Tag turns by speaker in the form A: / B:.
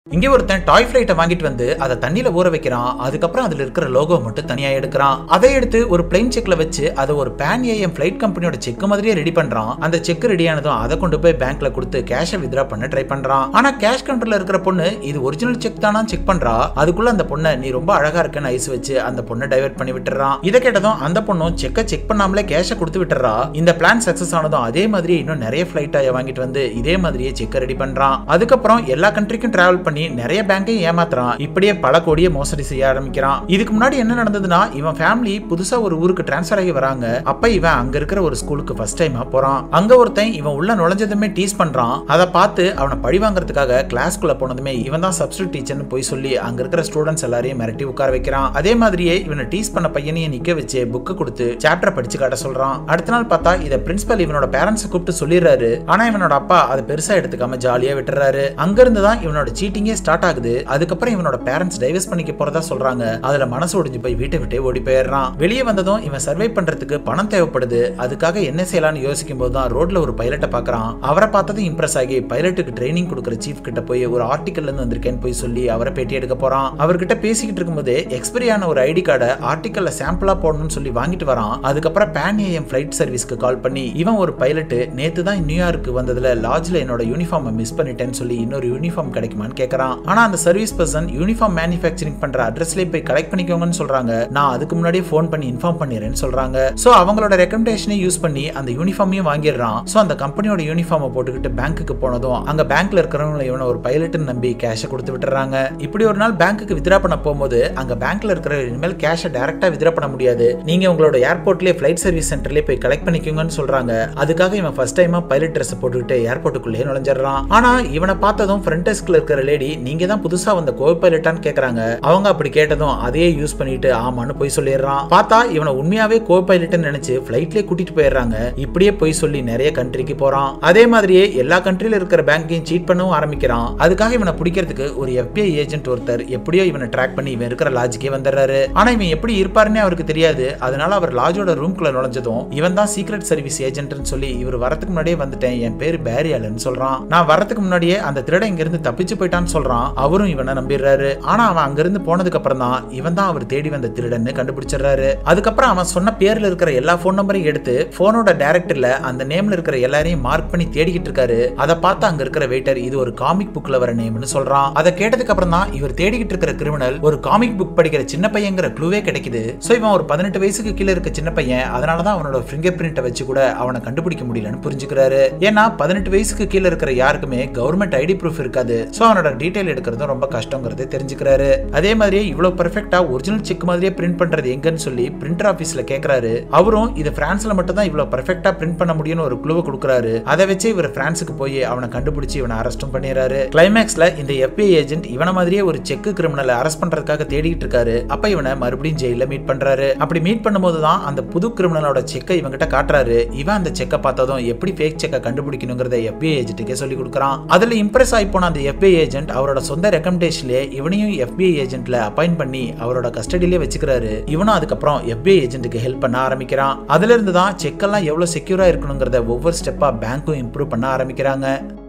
A: இங்கே ஒருத்தன் டாய் ஃபிளைட்டை வாங்கிட்டு வந்து அதை தண்ணியில ஊற வைக்கிறான் அதுக்கப்புறம் அதுல இருக்கிற லோகோ மட்டும் தனியா எடுக்கிறான் அதை எடுத்து ஒரு பிளைன் செக்ல வச்சு அதை ஒரு பேன் ஏஎம் ஃபிளைட் கம்பெனியோட செக் மாதிரியே ரெடி பண்றான் அந்த செக் ரெடி ஆனதும் அதை கொண்டு போய் பேங்க்ல கொடுத்து கேஷை வித்ரா பண்ண ட்ரை பண்றான் ஆனா கேஷ் கவுண்டர்ல இருக்கிற பொண்ணு இது ஒரிஜினல் செக் தானா செக் பண்றா அதுக்குள்ள அந்த பொண்ணை நீ ரொம்ப அழகா இருக்குன்னு ஐஸ் வச்சு அந்த பொண்ணை டைவர்ட் பண்ணி விட்டுறான் இதை கேட்டதும் அந்த பொண்ணும் செக்கை செக் பண்ணாமலே கேஷை கொடுத்து விட்டுறா இந்த பிளான் சக்சஸ் ஆனதும் அதே மாதிரி இன்னும் நிறைய ஃபிளைட்டை வாங்கிட்டு வந்து இதே மாதிரியே செக்கை ரெடி பண்றான் அதுக்கப்புறம் எல்லா கண்ட்ரிக்கும் டிராவல் பண்ணி நிறைய பேங்கையும் ஏமாத்துறான் இப்படியே பல கோடியை மோசடி செய்ய ஆரம்பிக்கிறான் இதுக்கு முன்னாடி என்ன நடந்ததுன்னா இவன் ஃபேமிலி புதுசா ஒரு ஊருக்கு டிரான்ஸ்ஃபர் ஆகி வராங்க அப்ப இவன் அங்க இருக்கிற ஒரு ஸ்கூலுக்கு ஃபர்ஸ்ட் டைமா போறான் அங்க ஒருத்தன் இவன் உள்ள நுழைஞ்சதுமே டீஸ் பண்றான் அதை பார்த்து அவனை பழி வாங்குறதுக்காக கிளாஸ்க்குள்ள போனதுமே இவன் தான் சப்ஸ்டியூட் டீச்சர்னு போய் சொல்லி அங்க இருக்கிற ஸ்டூடெண்ட்ஸ் எல்லாரையும் மிரட்டி உட்கார வைக்கிறான் அதே மாதிரியே இவனை டீஸ் பண்ண பையனையும் நிக்க வச்சு புக்கு கொடுத்து சாப்டர் படிச்சு காட்ட சொல்றான் அடுத்த நாள் பார்த்தா இத பிரின்சிபல் இவனோட பேரண்ட்ஸ் கூப்பிட்டு சொல்லிடுறாரு ஆனா இவனோட அப்பா அதை பெருசா எடுத்துக்காம ஜாலியா விட்டுறாரு அங்க இருந்து தான் இவனோட சீட்டிங்கே ஸ்டார்ட் ஆகுது அதுக்கப்புறம் இவனோட பேரண்ட்ஸ் டைவர்ஸ் பண்ணிக்க போறதா சொல்றாங்க அதுல மனசு ஒடிஞ்சு போய் வீட்டை விட்டே ஓடி போயிடுறான் வெளியே வந்ததும் இவன் சர்வை பண்றதுக்கு பணம் தேவைப்படுது அதுக்காக என்ன செய்யலாம்னு யோசிக்கும் போது தான் ரோட்ல ஒரு பைலட்டை பாக்குறான் அவரை பார்த்ததும் இம்ப்ரெஸ் ஆகி பைலட்டுக்கு ட்ரைனிங் கொடுக்குற சீஃப் கிட்ட போய் ஒரு ஆர்டிக்கல்ல இருந்து வந்திருக்கேன்னு போய் சொல்லி அவரை பேட்டி எடுக்க போறான் அவர்கிட்ட பேசிக்கிட்டு இருக்கும்போது எக்ஸ்பைரி ஆன ஒரு ஐடி கார்டை ஆர்டிக்கல்ல சாம்பிளா போடணும்னு சொல்லி வாங்கிட்டு வரான் அதுக்கப்புறம் பேன் ஏஎம் ஃபிளைட் சர்வீஸ்க்கு கால் பண்ணி இவன் ஒரு பைலட் நேத்து தான் நியூயார்க்கு வந்ததுல லாட்ஜ்ல என்னோட யூனிஃபார்மை மிஸ் பண்ணிட்டேன்னு சொல்லி இன்னொரு யூனிஃபார்ம் கிடைக்குமான்னு கேட்கறான் ஆனா அந்த சர்வீஸ் பர்சன் யூனிஃபார்ம் மேனுஃபேக்சரிங் பண்ற அட்ரஸ்லயே போய் கலெக்ட் பண்ணிக்கோங்கன்னு சொல்றாங்க நான் அதுக்கு முன்னாடியே ஃபோன் பண்ணி இன்ஃபார்ம் பண்ணிடுறேன்னு சொல்றாங்க சோ அவங்களோட ரெக்கமெண்டேஷனை யூஸ் பண்ணி அந்த யூனிஃபார்மையும் வாங்கிடுறான் சோ அந்த கம்பெனியோட யூனிஃபார்மை போட்டுக்கிட்டு பேங்க்குக்கு போனதும் அங்க பேங்க்ல இருக்கிறவங்க இவனை ஒரு பைலட்னு நம்பி கேஷை கொடுத்து விட்டுறாங்க இப்படி ஒரு நாள் பேங்க்குக்கு வித்ரா பண்ண போகும்போது அங்க பேங்க்ல இருக்கிற இனிமேல் கேஷை டைரக்டா வித்ரா பண்ண முடியாது நீங்க உங்களோட ஏர்போர்ட்லயே ஃபிளைட் சர்வீஸ் சென்டர்லயே போய் கலெக்ட் பண்ணிக்கோங்கன்னு சொல்றாங்க அதுக்காக இவன் ஃபர்ஸ்ட் டைமா பைலட் ட்ரெஸ் போட்டுக்கிட்டு ஏர்போர்ட்டுக்குள்ளேயே நுழைஞ்சிடறான் ஆனா இவனை பார்த்ததும் ஃப்ரண்ட் டெஸ்க்ல இருக்கிற லேடி நீங்க தான் புதுசா வந்த கோ பைலட்டான்னு கேக்குறாங்க அவங்க அப்படி கேட்டதும் அதையே யூஸ் பண்ணிட்டு ஆமான்னு போய் சொல்லிடுறான் பார்த்தா இவனை உண்மையாவே கோ பைலட்னு நினைச்சு ஃபிளைட்லயே கூட்டிட்டு போயிடுறாங்க இப்படியே போய் சொல்லி நிறைய கண்ட்ரிக்கு போறான் அதே மாதிரியே எல்லா கண்ட்ரில இருக்கிற பேங்கையும் சீட் பண்ணவும் ஆரம்பிக்கிறான் அதுக்காக இவனை பிடிக்கிறதுக்கு ஒரு FBI ஏஜென்ட் ஒருத்தர் எப்படியோ இவனை ட்ராக் பண்ணி இவன் இருக்கிற லாட்ஜுக்கே வந்துடுறாரு ஆனா இவன் எப்படி இருப்பாருன்னே அவருக்கு தெரியாது அதனால அவர் லாட்ஜோட ரூம்குள்ள நுழைஞ்சதும் இவன் தான் சீக்ரெட் சர்வீஸ் ஏஜென்ட்னு சொல்லி இவர் வரதுக்கு முன்னாடியே வந்துட்டேன் என் பேர் பேரி அலன் சொல்றான் நான் வரதுக்கு முன்னாடியே அந்த திருடன் இங்க இருந்து தப்பிச்சு போயிட்டான்னு சொல்றான் அவரும் இவனை நம்பிடுறாரு ஆனா அவன் அங்க இருந்து போனதுக்கு அப்புறம் தான் இவன் தான் அவர் தேடி வந்த திருடன்னு கண்டுபிடிச்சிடுறாரு அதுக்கப்புறம் அவன் சொன்ன பேர்ல இருக்கிற எல்லா ஃபோன் நம்பரையும் எடுத்து போனோட டைரக்டர்ல அந்த நேம்ல இருக்கிற எல்லாரையும் மார்க் பண்ணி தேடிக்கிட்டு இருக்காரு அதை பார்த்து அங்க இருக்கிற வெயிட்டர் இது ஒரு காமிக் புக்ல வர நேம்னு சொல்றான் அதை கேட்டதுக்கு அப்புறம் தான் இவர் தேடிக்கிட்டு இருக்கிற கிரிமினல் ஒரு காமிக் புக் படிக்கிற சின்ன பையங்கிற க்ளூவே கிடைக்குது சோ இவன் ஒரு பதினெட்டு வயசுக்கு கீழே இருக்க சின்ன பையன் அதனாலதான் அவனோட ஃபிங்கர் பிரிண்ட்டை வச்சு கூட அவனை கண்டுபிடிக்க முடியலன்னு புரிஞ்சுக்கிறாரு ஏன்னா பதினெட்டு வயசுக்கு கீழே இருக்கிற யாருக்குமே கவர்மெண்ட் ஐடி ப்ரூஃப் இருக்காது சோ அவனோட டீடைல் எடுக்கிறதும் ரொம்ப கஷ்டங்கிறத தெரிஞ்சுக்கிறாரு அதே மாதிரி இவ்வளவு பெர்ஃபெக்ட்டா ஒரிஜினல் செக் மாதிரியே பிரிண்ட் பண்றது எங்கன்னு சொல்லி பிரிண்டர் ஆபீஸ்ல கேக்குறாரு அவரும் இது பிரான்ஸ்ல மட்டும் தான் இவ்வளவு பெர்ஃபெக்ட்டா பிரிண்ட் பண்ண முடியும்னு ஒரு குழுவை கொடுக்குறாரு அதை வச்சு இவர் பிரான்ஸுக்கு போய் அவனை கண்டுபிடிச்சு இவனை அரெஸ்டும் பண்ணிடுறாரு கிளைமேக்ஸ்ல இந்த FBI ஏஜென்ட் இவனை மாதிரியே ஒரு செக் கிரிமினலை அரெஸ்ட் பண்றதுக்காக தேடிட்டு இருக்காரு அப்ப இவனை மறுபடியும் ஜெயில மீட் பண்றாரு அப்படி மீட் பண்ணும்போது தான் அந்த புது கிரிமினலோட செக்கை இவங்கிட்ட காட்டுறாரு இவன் அந்த செக்கை பார்த்ததும் எப்படி ஃபேக் செக்கை கண்டுபிடிக்கணுங்கிறத FBI ஏஜென்ட்டுக்கே சொல்லி கொடுக்குறான் அதுல இம்ப்ரெஸ் ஆகி போன அந்த FBI ஏஜென்ட் அவரோட சொந்த ரெக்கமெண்டேஷன்லயே இவனையும் FBI ஏஜென்ட்ல அப்பாயிண்ட் பண்ணி அவரோட கஸ்டடியிலே வச்சுக்கிறாரு இவனும் அதுக்கப்புறம் FBI ஏஜென்ட்டுக்கு ஹெல்ப் பண்ண ஆரம்பிக்கிறான் அதுல இருந்து தான் செக்கெல்லாம் எவ்வளவு செக்யூரா இருக்கணுங்கிறத ஒவ்வொரு ஸ்டெப்பா பேங்க்கும் இம்ப்ரூவ் பண்ண ஆரம்பிக்கிறாங்க